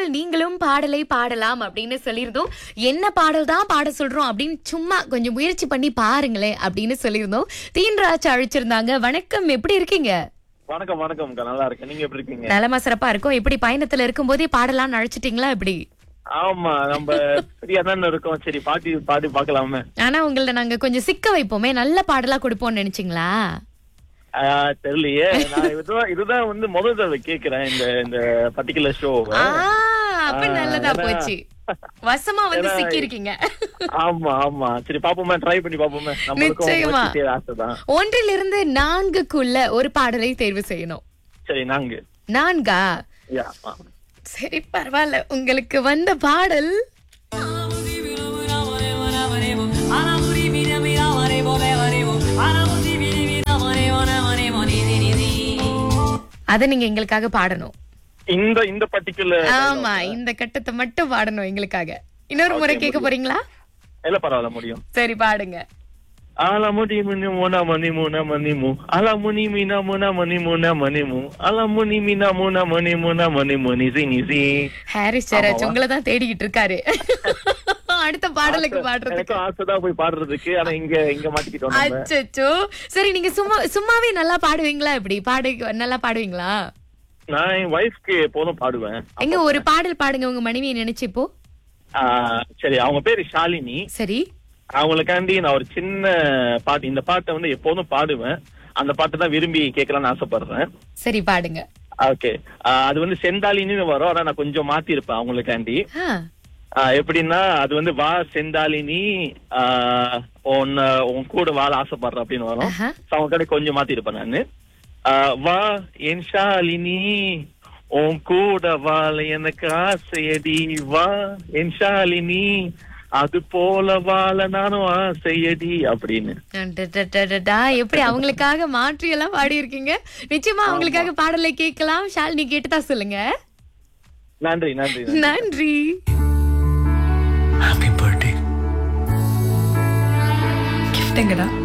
நிகழ்ச்சியில் நீங்களும் பாடலை பாடலாம் அப்படின்னு சொல்லியிருந்தோம் என்ன பாடல் தான் பாட சொல்றோம் அப்படின்னு சும்மா கொஞ்சம் முயற்சி பண்ணி பாருங்களேன் அப்படின்னு சொல்லியிருந்தோம் தீன்ராஜ் அழிச்சிருந்தாங்க வணக்கம் எப்படி இருக்கீங்க வணக்கம் வணக்கம்க்கா நல்லா இருக்கேன் நீங்க எப்படி இருக்கீங்க நலமா சிறப்பா இருக்கும் எப்படி பயணத்துல இருக்கும்போதே பாடலாம்னு அழைச்சிட்டீங்களா எப்படி ஆமா நம்ம ஃப்ரீயா தானே இருக்கோம் சரி பாட்டி பாடி பார்க்கலாமே ஆனா உங்களை நாங்க கொஞ்சம் சிக்க வைப்போமே நல்ல பாடலா கொடுப்போம்னு நினைச்சீங்களா ஆஹ், தெரியலையே நான் இதுதான் இதுதான் வந்து முதல் தடவை கேக்குறேன் இந்த இந்த பர்டிகுலர் ஷோ ஆ, அப்ப ஆ, நல்லதா ஏன்னா- போச்சு வசமா வந்து ஏன்னா- சிக்கி இருக்கீங்க ஆமா ஆமா சரி பாப்போமே ட்ரை பண்ணி பாப்போமே நம்மளுக்கும் நிச்சயமா. முயற்சி செய்ய ஆசைதான் ஒன்றிலிருந்து நான்குக்குள்ள ஒரு பாடலை தேர்வு செய்யணும் சரி நாங்க நான்கா யா சரி பரவாயில்ல உங்களுக்கு வந்த பாடல் அத நீங்க எங்களுக்காக பாடணும் இந்த இந்த பர்டிகுலர் ஆமா இந்த கட்டத்தை மட்டும் பாடணும் எங்களுக்காக இன்னொரு முறை கேட்க போறீங்களா இல்ல பரவாயில்ல முடியும் சரி பாடுங்க Alamuni muni muna mani muna mani mu. Alamuni mina muna mani muna mani mu. Alamuni mina muna mani muna mani muni zini zi. Harris Jayaraj உங்களை தான் தேடிக்கிட்டு இருக்காரு அடுத்த பாடலுக்கு பாடுறதுக்கு எனக்கும் ஆசைதான் போய் பாடுறதுக்கு ஆனா இங்க இங்க மாட்டிக்கிட்டோம் நம்ம அச்சச்சோ சரி நீங்க சும்மா சும்மாவே நல்லா பாடுவீங்களா இப்படி பாடு நல்லா பாடுவீங்களா நான் என் ஒய்ஃப்க்கு எப்போதும் பாடுவேன் எங்க ஒரு பாடல் பாடுங்க உங்க மனைவியை நினைச்சு இப்போ ஆஹ் சரி அவங்க பேரு ஷாலினி சரி அவங்களுக்காண்டி நான் ஒரு சின்ன பாட்டு இந்த பாட்டை வந்து எப்போதும் பாடுவேன் அந்த பாட்டை தான் விரும்பி கேட்கலாம்னு ஆசைப்படுறேன் சரி பாடுங்க ஓகே அது வந்து செந்தாலினின்னு வரும் ஆனா நான் கொஞ்சம் மாத்தி இருப்பேன் அவங்களுக்காண்டி ஆ, ஆஹ் எப்படின்னா அது வந்து வா செந்தாலினி ஆஹ் உன்னை உன் கூட வாழ ஆசைப்படுற அப்படின்னு வரும் ஆஹா. So, அவங்க கடை கொஞ்சம் மாத்தி இருப்பேன் நானு ஆஹ் வா என் ஷாலினி உன் கூட வாழ எனக்கு ஆசையடி வா என் ஷாலினி அது போல வாழ நானும் ஆசையடி அப்படின்னு டடடடடா, எப்படி அவங்களுக்காக மாற்றி எல்லாம் பாடி இருக்கீங்க நிச்சயமா அவங்களுக்காக பாடலை கேட்கலாம் ஷாலினி கேட்டுதா சொல்லுங்க நன்றி நன்றி நன்றி. நன்றி ஹாப்பி பர்த்டே கிஃப்ட்டுங்கடா